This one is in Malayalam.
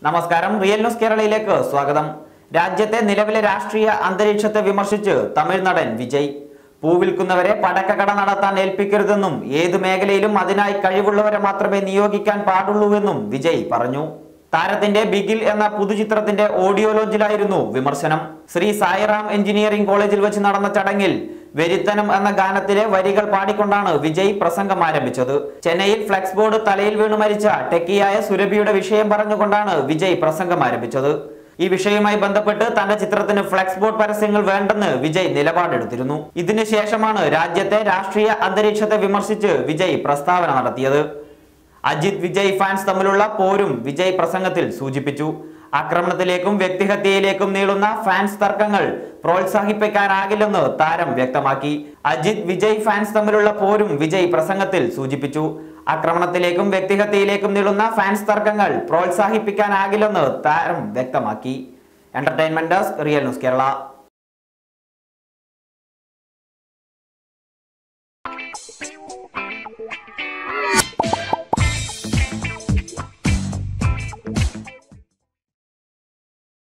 നമസ്കാരം റിയൽ ന്യൂസ് കേരളയിലേക്ക് സ്വാഗതം രാജ്യത്തെ നിലവിലെ രാഷ്ട്രീയ അന്തരീക്ഷത്തെ വിമർശിച്ച് തമിഴ് നടൻ വിജയ് പൂവിൽക്കുന്നവരെ പടക്കക്കട നടത്താൻ ഏൽപ്പിക്കരുതെന്നും ഏത് മേഖലയിലും അതിനായി കഴിവുള്ളവരെ മാത്രമേ നിയോഗിക്കാൻ പാടുള്ളൂവെന്നും വിജയ് പറഞ്ഞു താരത്തിന്റെ ബിഗിൽ എന്ന പുതുചിത്രത്തിന്റെ ഓഡിയോ ലോഞ്ചിലായിരുന്നു വിമർശനം ശ്രീ സായിറാം എഞ്ചിനീയറിംഗ് കോളേജിൽ വെച്ച് നടന്ന ചടങ്ങിൽ വെരിത്തനം എന്ന ഗാനത്തിലെ വരികൾ പാടിക്കൊണ്ടാണ് വിജയ് പ്രസംഗം ആരംഭിച്ചത് ചെന്നൈയിൽ ഫ്ലെക്സ് ബോർഡ് തലയിൽ വീണു മരിച്ച ടെക്കിയായ സുരഭിയുടെ വിഷയം പറഞ്ഞുകൊണ്ടാണ് വിജയ് പ്രസംഗം ആരംഭിച്ചത് ഈ വിഷയവുമായി ബന്ധപ്പെട്ട് തന്റെ ചിത്രത്തിന് ഫ്ലെക്സ് ബോർഡ് പരസ്യങ്ങൾ വേണ്ടെന്ന് വിജയ് നിലപാടെടുത്തിരുന്നു ഇതിനു ശേഷമാണ് രാജ്യത്തെ രാഷ്ട്രീയ അന്തരീക്ഷത്തെ വിമർശിച്ച് വിജയ് പ്രസ്താവന നടത്തിയത് അജിത് വിജയ് ഫാൻസ് തമ്മിലുള്ള പോരും വിജയ് പ്രസംഗത്തിൽ സൂചിപ്പിച്ചു ആക്രമണത്തിലേക്കും വ്യക്തിഹത്യയിലേക്കും നീളുന്ന ഫാൻസ് തർക്കങ്ങൾ പ്രോത്സാഹിപ്പിക്കാനാകില്ലെന്ന് താരം വ്യക്തമാക്കി അജിത് വിജയ് ഫാൻസ് തമ്മിലുള്ള പോരും വിജയ് പ്രസംഗത്തിൽ സൂചിപ്പിച്ചു ആക്രമണത്തിലേക്കും വ്യക്തിഹത്യയിലേക്കും നീളുന്ന ഫാൻസ് തർക്കങ്ങൾ പ്രോത്സാഹിപ്പിക്കാനാകില്ലെന്ന് താരം വ്യക്തമാക്കി entertainment desk real news Kerala